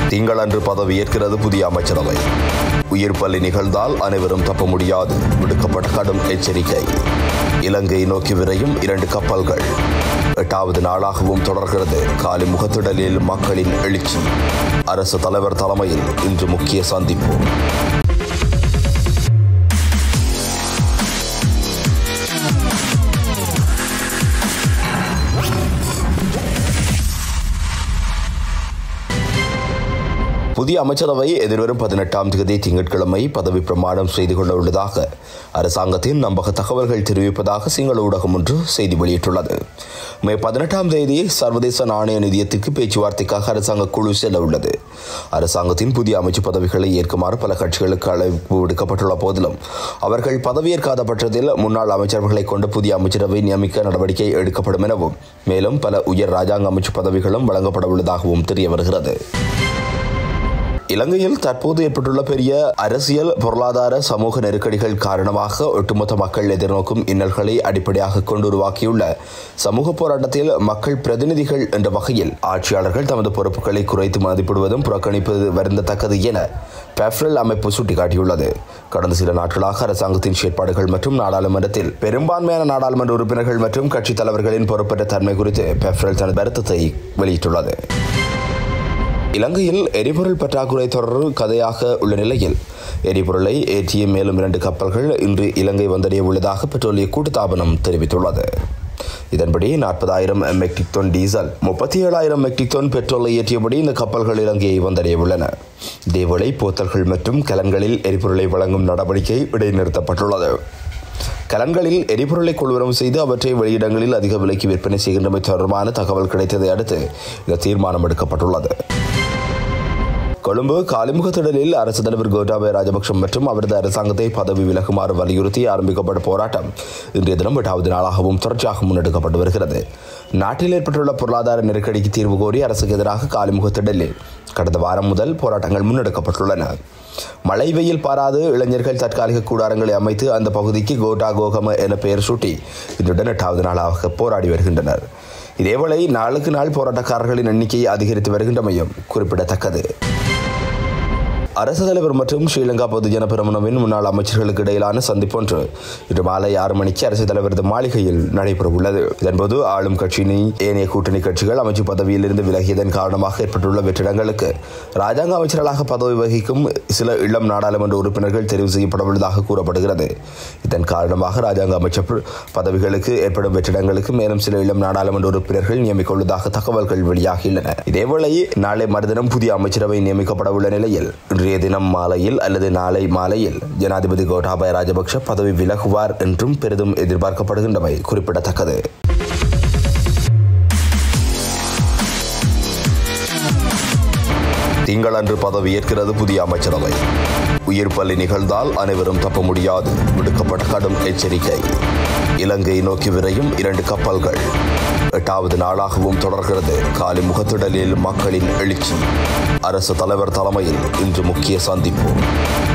திங்களன்று பதவியேற்கிறது புதிய அமைச்சரவை உயிர் பலி நிகழ்ந்தால் அனைவரும் தப்ப முடியாது விடுக்கப்பட்ட கடும் எச்சரிக்கை இலங்கை நோக்கி விரையும் இரண்டு கப்பல்கள் எட்டாவது நாளாகவும் தொடர்கிறது காலி முகத்திடலில் மக்களின் எழுச்சி அரசு தலைவர் தலைமையில் இன்று முக்கிய சந்திப்பு புதிய அமைச்சரவை எதிர்வரும் பதினெட்டாம் தேதி திங்கட்கிழமை பதவி பிரமாணம் செய்து கொள்ள உள்ளதாக அரசாங்கத்தின் நம்பக தகவல்கள் தெரிவிப்பதாக சிங்கள ஊடகம் ஒன்று செய்தி வெளியிட்டுள்ளது மே பதினெட்டாம் தேதி சர்வதேச நாணய நிதியத்திற்கு பேச்சுவார்த்தைக்காக அரசாங்க குழு செல்ல உள்ளது அரசாங்கத்தின் புதிய அமைச்சு பதவிகளை ஏற்குமாறு பல கட்சிகளுக்கு அழைப்பு விடுக்கப்பட்டுள்ள போதிலும் அவர்கள் பதவியேற்காத பட்சத்தில் முன்னாள் அமைச்சர்களை கொண்டு புதிய அமைச்சரவை நியமிக்க நடவடிக்கை எடுக்கப்படும் எனவும் மேலும் பல உயர் ராஜாங்க அமைச்சு பதவிகளும் வழங்கப்பட உள்ளதாகவும் தெரிய வருகிறது இலங்கையில் தற்போது ஏற்பட்டுள்ள பெரிய அரசியல் பொருளாதார சமூக நெருக்கடிகள் காரணமாக ஒட்டுமொத்த மக்கள் எதிர்நோக்கும் இன்னல்களை அடிப்படையாக கொண்டு உருவாக்கியுள்ள சமூக போராட்டத்தில் மக்கள் பிரதிநிதிகள் என்ற வகையில் ஆட்சியாளர்கள் தமது பொறுப்புகளை குறைத்து மதிப்பிடுவதும் புறக்கணிப்பது வருந்தத்தக்கது என பெஃப்ரல் அமைப்பு சுட்டிக்காட்டியுள்ளது கடந்த சில நாட்களாக அரசாங்கத்தின் செயற்பாடுகள் மற்றும் நாடாளுமன்றத்தில் பெரும்பான்மையான நாடாளுமன்ற உறுப்பினர்கள் மற்றும் கட்சித் தலைவர்களின் பொறுப்பற்ற தன்மை குறித்து பெஃப்ரல் தனது வருத்தத்தை வெளியிட்டுள்ளது இலங்கையில் எரிபொருள் பற்றாக்குறை தொடர் கதையாக உள்ள நிலையில் எரிபொருளை ஏற்றிய மேலும் இரண்டு கப்பல்கள் இன்று இலங்கை வந்தடைய உள்ளதாக பெட்ரோலிய கூட்டுத்தாபனம் தெரிவித்துள்ளது இதன்படி நாற்பதாயிரம் மெட்ரிக் டன் டீசல் முப்பத்தி ஏழாயிரம் மெட்ரிக் டன் பெட்ரோலை ஏற்றியபடி இந்த கப்பல்கள் இலங்கையை வந்தடைய உள்ளன இதேவேளை போத்தல்கள் மற்றும் கலன்களில் எரிபொருளை வழங்கும் நடவடிக்கை இடைநிறுத்தப்பட்டுள்ளது கலன்களில் எரிபொருளை கொள்வனம் செய்து அவற்றை வெளியிடங்களில் அதிக விலைக்கு விற்பனை செய்கின்றமை தொடர்பான தகவல் கிடைத்ததை அடுத்து இந்த தீர்மானம் எடுக்கப்பட்டுள்ளது கொழும்பு காலிமுகத்திடலில் அரசு தலைவர் கோட்டாபய ராஜபக்ஷம் மற்றும் அவரது அரசாங்கத்தை பதவி விலகுமாறு வலியுறுத்தி ஆரம்பிக்கப்பட்ட போராட்டம் இன்றைய தினம் எட்டாவது நாளாகவும் தொடர்ச்சியாக முன்னெடுக்கப்பட்டு வருகிறது நாட்டில் ஏற்பட்டுள்ள பொருளாதார நெருக்கடிக்கு தீர்வு கோரி அரசுக்கு எதிராக காலிமுகத்திடலில் கடந்த வாரம் முதல் போராட்டங்கள் முன்னெடுக்கப்பட்டுள்ளன மழை வெயில் பாராது இளைஞர்கள் தற்காலிக கூடாரங்களை அமைத்து அந்த பகுதிக்கு கோட்டா கோகம என பெயர் சூட்டி இன்றுடன் எட்டாவது நாளாக போராடி வருகின்றனர் இதேவேளை நாளுக்கு நாள் போராட்டக்காரர்களின் எண்ணிக்கை அதிகரித்து வருகின்றமையும் குறிப்பிடத்தக்கது அரசு தலைவர் மற்றும் ஸ்ரீலங்கா பொதுஜன பெருமனவின் முன்னாள் அமைச்சர்களுக்கு இடையிலான சந்திப்பொன்று இன்று மாலை ஆறு மணிக்கு அரசு தலைவரது மாளிகையில் நடைபெற உள்ளது இதன்போது ஆளும் கட்சியின் ஏனைய கூட்டணி கட்சிகள் அமைச்சு பதவியில் இருந்து விலகியதன் காரணமாக ஏற்பட்டுள்ள வெற்றிடங்களுக்கு ராஜாங்க அமைச்சர்களாக பதவி வகிக்கும் சில இளம் நாடாளுமன்ற உறுப்பினர்கள் தெரிவு செய்யப்பட உள்ளதாக கூறப்படுகிறது இதன் காரணமாக ராஜாங்க அமைச்சர் பதவிகளுக்கு ஏற்படும் வெற்றிடங்களுக்கு மேலும் சில இளம் நாடாளுமன்ற உறுப்பினர்கள் நியமிக்க உள்ளதாக தகவல்கள் வெளியாகியுள்ளன இதேவேளை நாளை மறுதினம் புதிய அமைச்சரவை நியமிக்கப்பட உள்ள நிலையில் இன்றைய தினம் மாலையில் அல்லது நாளை மாலையில் ஜனாதிபதி கோட்டாபய ராஜபக்ஷ பதவி விலகுவார் என்றும் பெரிதும் எதிர்பார்க்கப்படுகின்றமை குறிப்பிடத்தக்கது திங்களன்று பதவியேற்கிறது புதிய அமைச்சரவை உயிர் பலி நிகழ்ந்தால் அனைவரும் தப்ப முடியாது விடுக்கப்பட்ட கடும் எச்சரிக்கை இலங்கை நோக்கி விரையும் இரண்டு கப்பல்கள் எட்டாவது நாளாகவும் தொடர்கிறது காலி முகத்திடலில் மக்களின் எழுச்சி அரசு தலைவர் தலைமையில் இன்று முக்கிய சந்திப்பு